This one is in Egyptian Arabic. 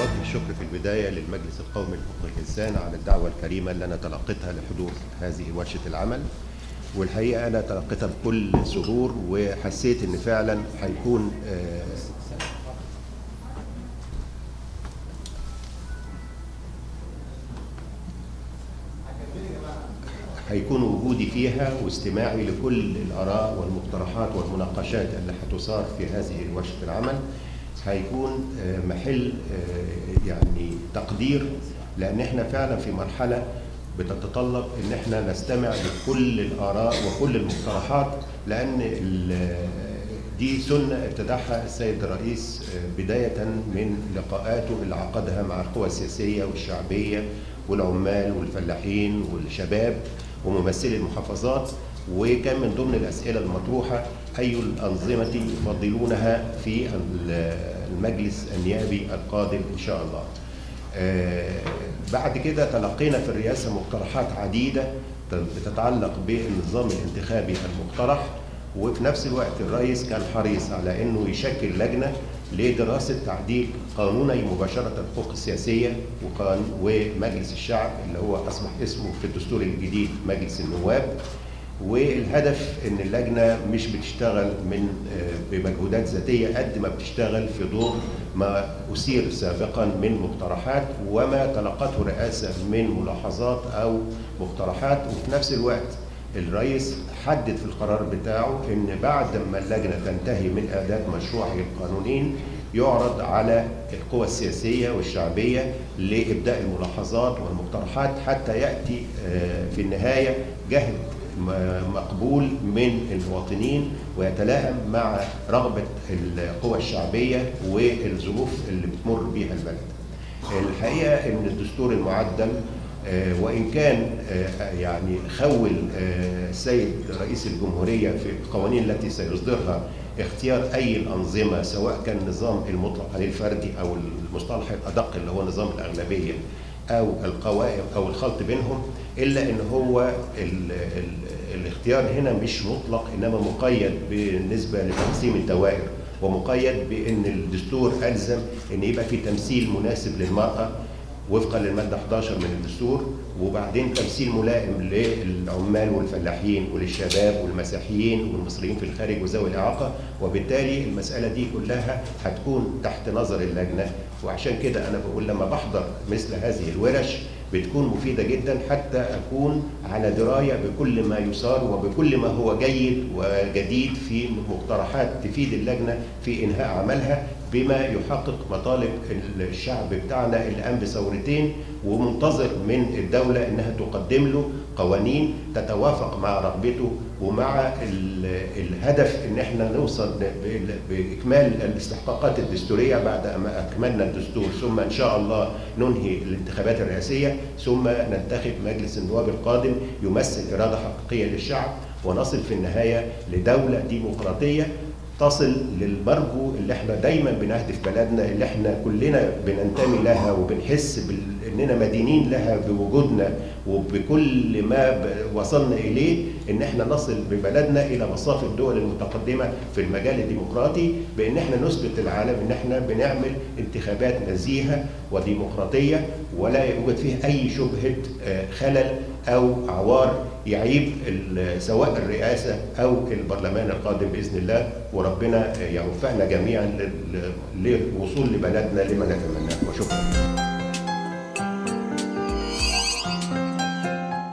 أوجه الشكر في البداية للمجلس القومي لحقوق الإنسان على الدعوة الكريمة اللي أنا تلقيتها لحضور هذه ورشة العمل والحقيقة أنا تلقيتها بكل سرور وحسيت إن فعلا هيكون آه، هيكون وجودي فيها واستماعي لكل الآراء والمقترحات والمناقشات اللي هتثار في هذه ورشة العمل هيكون آه، محل آه، يعني تقدير لأن احنا فعلا في مرحلة بتتطلب ان احنا نستمع لكل الآراء وكل المقترحات لأن ال- دي سنة ابتدعها السيد الرئيس آه، بداية من لقاءاته اللي عقدها مع القوى السياسية والشعبية والعمال والفلاحين والشباب وممثلي المحافظات وكان من ضمن الأسئلة المطروحة أي الأنظمة يفضلونها في المجلس النيابي القادم إن شاء الله آه، بعد كده تلقينا في الرئاسة مقترحات عديدة بتتعلق بالنظام الانتخابي المقترح وفي نفس الوقت الرئيس كان حريص على انه يشكل لجنه لدراسه تعديل قانوني مباشره الحقوق السياسيه وقان ومجلس الشعب اللي هو اصبح اسمه في الدستور الجديد مجلس النواب والهدف ان اللجنه مش بتشتغل من آه، بمجهودات ذاتيه قد ما بتشتغل في ضوء ما اثير سابقا من مقترحات وما تلقته الرئاسه من ملاحظات او مقترحات وفي نفس الوقت الرئيس حدد في القرار بتاعه ان بعد ما اللجنه تنتهي من اعداد مشروعه القانونين يعرض على القوى السياسيه والشعبيه لابداء الملاحظات والمقترحات حتى ياتي آه، في النهايه جهد م- مقبول من المواطنين ويتلائم مع رغبه القوى الشعبيه والظروف اللي بتمر بها البلد. الحقيقه ان الدستور المعدل آه، وان كان آه، يعني خول آه، السيد رئيس الجمهوريه في القوانين التي سيصدرها اختيار اي الانظمه سواء كان النظام المطلق عليه الفردي او المصطلح الادق اللي هو نظام الاغلبيه او القوائم او الخلط بينهم الا ان هو ال ال الاختيار هنا مش مطلق انما مقيد بالنسبه لتقسيم الدوائر ومقيد بان الدستور الزم ان يبقى في تمثيل مناسب للمراه وفقا للماده 11 من الدستور وبعدين تمثيل ملائم للعمال والفلاحين وللشباب والمسيحيين والمصريين في الخارج وذوي الاعاقه وبالتالي المساله دي كلها هتكون تحت نظر اللجنه وعشان كده انا بقول لما بحضر مثل هذه الورش بتكون مفيدة جدا حتى أكون على دراية بكل ما يثار وبكل ما هو جيد وجديد في مقترحات تفيد اللجنة في إنهاء عملها بما يحقق مطالب الشعب بتاعنا اللي قام بثورتين ومنتظر من الدولة إنها تقدم له قوانين تتوافق مع رغبته ومع ال- الهدف ان احنا نوصل ب- باكمال الاستحقاقات الدستوريه بعد ما اكملنا الدستور ثم ان شاء الله ننهي الانتخابات الرئاسيه ثم ننتخب مجلس النواب القادم يمثل اراده حقيقيه للشعب ونصل في النهايه لدوله ديمقراطيه تصل للمرجو اللي احنا دايما بنهدف بلدنا اللي احنا كلنا بننتمي لها وبنحس بال- اننا مدينين لها بوجودنا وبكل ما ب- وصلنا اليه ان احنا نصل ببلدنا الى مصاف الدول المتقدمه في المجال الديمقراطي بان احنا نثبت للعالم ان احنا بنعمل انتخابات نزيهه وديمقراطيه ولا يوجد فيها اي شبهه آه، خلل او عوار يعيب ال- سواء الرئاسه او البرلمان القادم باذن الله وربنا يوفقنا جميعا لل- للوصول لبلدنا لما نتمناه وشكرا